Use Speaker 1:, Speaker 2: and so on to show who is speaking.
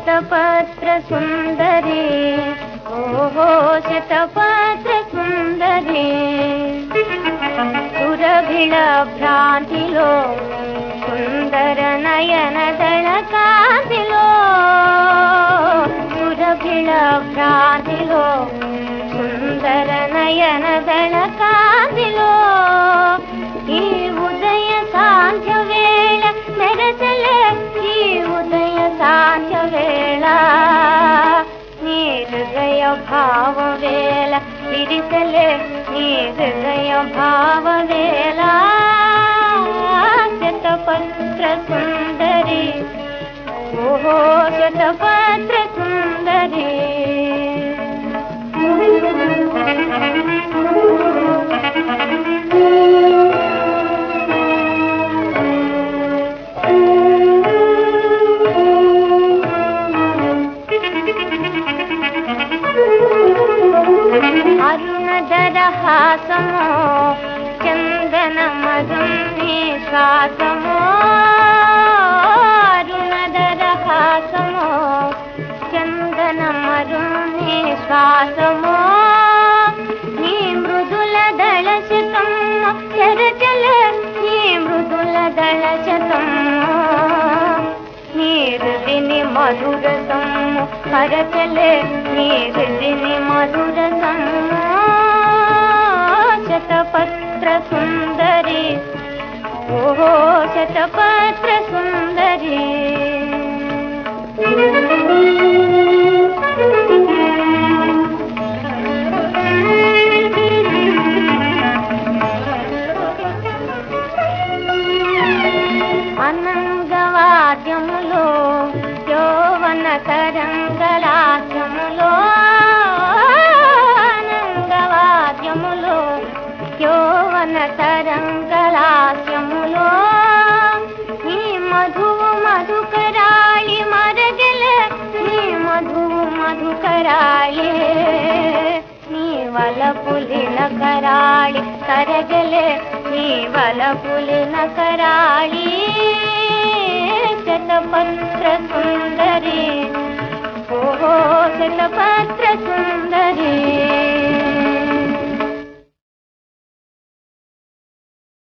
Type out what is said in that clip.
Speaker 1: శతపత్ర సుందరి ఓహో శతపత్ర సుందరి సురభిళ భ్రాంతిలో సుందర నయన దళ కాంతిలో సురభిళ భ్రాంతిలో సుందర నయన దళ కాంతిలో ఈ ఉదయ సాంధ్య వేళ మెరసలే ఈ ఉదయ సాంధ్య వేళ నీ హృదయ భావ వేళ విరిసలే నీ హృదయ భావ వేళ శతపత్ర సుందరి ఓహో శతపత్ర సుందరి అరుణధర హాసమో చందన మధుని శ్వాసమో అరుణధర హాసమో చందన మరుని శ్వాసమో నీ మృదుల దళ శతము చరచల నీ మృదుల దళ శతము నీ హృదిని మధురసము హరచలే నీ హృదిని మధురసము శతపత్ర సుందరి ఓహో శతపత్ర సుందరి అనంగవాద్యములో యౌవన తరంగలాద్యములో అనంగవాద్యములో యౌవన తరంగలాద్యములో నీ మధువు మధుకరాళి మరగల నీ మధువు మధుకరాళి నీ వల పులిన కరాళి కరగలే నీ వల పులిన కరాళి శతపత్ర సుందరి ఓహో శతపత్ర